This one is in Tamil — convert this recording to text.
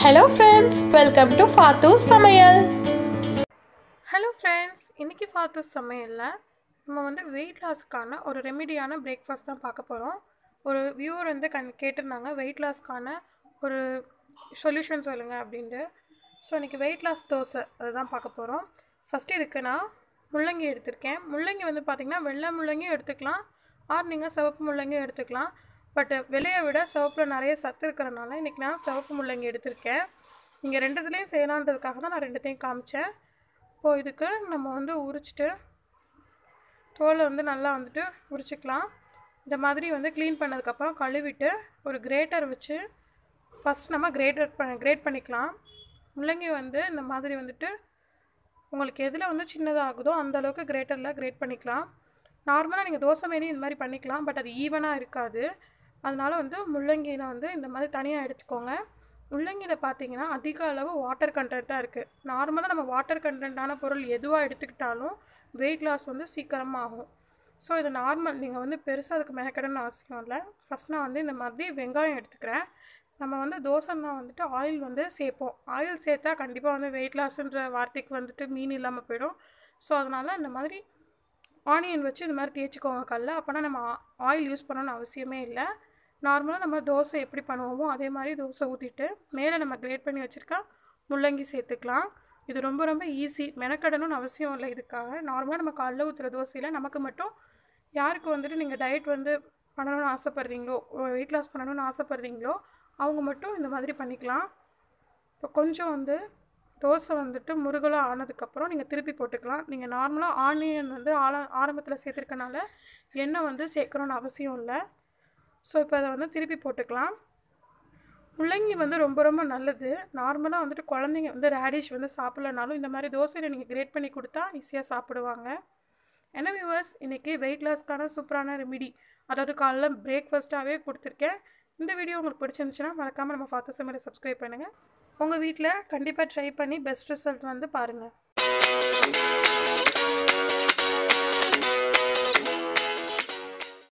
hello friends welcome to Fathu சமையல் ஹலோ ஃப்ரெண்ட்ஸ் இன்றைக்கி ஃபாத்து சமையலில் நம்ம வந்து வெயிட் லாஸ்க்கான ஒரு ரெமிடியான பிரேக்ஃபாஸ்ட் தான் பார்க்க போகிறோம் ஒரு வியூவர் வந்து கண் கேட்டிருந்தாங்க வெயிட் லாஸ்க்கான ஒரு சொல்யூஷன் சொல்லுங்கள் அப்படின்ட்டு ஸோ இன்றைக்கி வெயிட் லாஸ் தோசை அதுதான் பார்க்க போகிறோம் ஃபஸ்ட்டு இதுக்கு நான் முள்ளங்கி எடுத்திருக்கேன் முள்ளங்கி வந்து பார்த்திங்கன்னா வெள்ளை முள்ளங்கியும் எடுத்துக்கலாம் ஆர் நீங்கள் சிவப்பு முள்ளங்கியும் எடுத்துக்கலாம் பட் விலையை விட சிவப்பில் நிறைய சத்து இருக்கிறனால இன்றைக்கி நான் சிவப்பு முள்ளங்கி எடுத்திருக்கேன் நீங்கள் ரெண்டுத்துலேயும் செய்யலான்றதுக்காக தான் நான் ரெண்டுத்தையும் காமிச்சேன் இப்போது இதுக்கு நம்ம வந்து உரிச்சிட்டு தோலை வந்து நல்லா வந்துட்டு உரிச்சிக்கலாம் இந்த மாதிரி வந்து க்ளீன் பண்ணதுக்கப்புறம் கழுவிட்டு ஒரு கிரேட்டர் வச்சு ஃபஸ்ட் நம்ம கிரேட்டர் பண்ண கிரேட் பண்ணிக்கலாம் முள்ளங்கி வந்து இந்த மாதிரி வந்துட்டு உங்களுக்கு எதில் வந்து சின்னதாகுதோ அந்த அளவுக்கு கிரேட்டரில் கிரேட் பண்ணிக்கலாம் நார்மலாக நீங்கள் தோசை மாரி இந்த மாதிரி பண்ணிக்கலாம் பட் அது ஈவனாக இருக்காது அதனால வந்து முள்ளங்கியில் வந்து இந்த மாதிரி தனியாக எடுத்துக்கோங்க முள்ளங்கியில் பார்த்தீங்கன்னா அதிக அளவு வாட்டர் கண்டென்ட்டாக இருக்குது நார்மலாக நம்ம வாட்டர் கண்டென்ட்டான பொருள் எதுவாக எடுத்துக்கிட்டாலும் வெயிட் லாஸ் வந்து சீக்கிரமாக ஆகும் ஸோ இது நார்மல் நீங்கள் வந்து பெருசாக அதுக்கு மெனக்கடன்னு அவசியம் இல்லை ஃபஸ்ட் நான் வந்து இந்த மாதிரி வெங்காயம் எடுத்துக்கிறேன் நம்ம வந்து தோசைன்னா வந்துட்டு ஆயில் வந்து சேர்ப்போம் ஆயில் சேர்த்தா கண்டிப்பாக வந்து வெயிட் லாஸ்ன்ற வார்த்தைக்கு வந்துட்டு மீன் இல்லாமல் போயிடும் ஸோ அதனால் இந்த மாதிரி ஆனியன் வச்சு இந்த மாதிரி தேய்ச்சிக்கோங்க கல்ல அப்போனா நம்ம ஆயில் யூஸ் பண்ணணும்னு அவசியமே இல்லை நார்மலாக நம்ம தோசை எப்படி பண்ணுவோமோ அதே மாதிரி தோசை ஊற்றிட்டு மேலே நம்ம கிரேட் பண்ணி வச்சுருக்கா முள்ளங்கி சேர்த்துக்கலாம் இது ரொம்ப ரொம்ப ஈஸி மெனக்கடணும்னு அவசியம் இல்லை இதுக்காக நார்மலாக நம்ம காலைல ஊற்றுற தோசையில் நமக்கு மட்டும் யாருக்கு வந்துட்டு நீங்கள் டயட் வந்து பண்ணணும்னு ஆசைப்பட்றீங்களோ வெயிட் லாஸ் பண்ணணும்னு ஆசைப்பட்றீங்களோ அவங்க மட்டும் இந்த மாதிரி பண்ணிக்கலாம் இப்போ கொஞ்சம் வந்து தோசை வந்துட்டு முருகலாக ஆனதுக்கப்புறம் நீங்கள் திருப்பி போட்டுக்கலாம் நீங்கள் நார்மலாக ஆனியன் வந்து ஆல ஆரம்பத்தில் சேர்த்துருக்கனால எண்ணெய் வந்து சேர்க்கணும்னு அவசியம் இல்லை ஸோ இப்போ அதை வந்து திருப்பி போட்டுக்கலாம் முள்ளங்கி வந்து ரொம்ப ரொம்ப நல்லது நார்மலாக வந்துட்டு குழந்தைங்க வந்து ரேடிஷ் வந்து சாப்பிட்லனாலும் இந்த மாதிரி தோசையில் நீங்கள் கிரேட் பண்ணி கொடுத்தா ஈஸியாக சாப்பிடுவாங்க என்ன வியூவர்ஸ் இன்றைக்கி வெயிட் லாஸ்க்கான சூப்பரான ரெமிடி அதாவது காலைல பிரேக்ஃபாஸ்ட்டாகவே கொடுத்துருக்கேன் இந்த வீடியோ உங்களுக்கு பிடிச்சிருந்துச்சுன்னா மறக்காமல் நம்ம ஃபாத்து சமையலை சப்ஸ்கிரைப் பண்ணுங்கள் உங்கள் வீட்டில் கண்டிப்பாக ட்ரை பண்ணி பெஸ்ட் ரிசல்ட் வந்து பாருங்கள்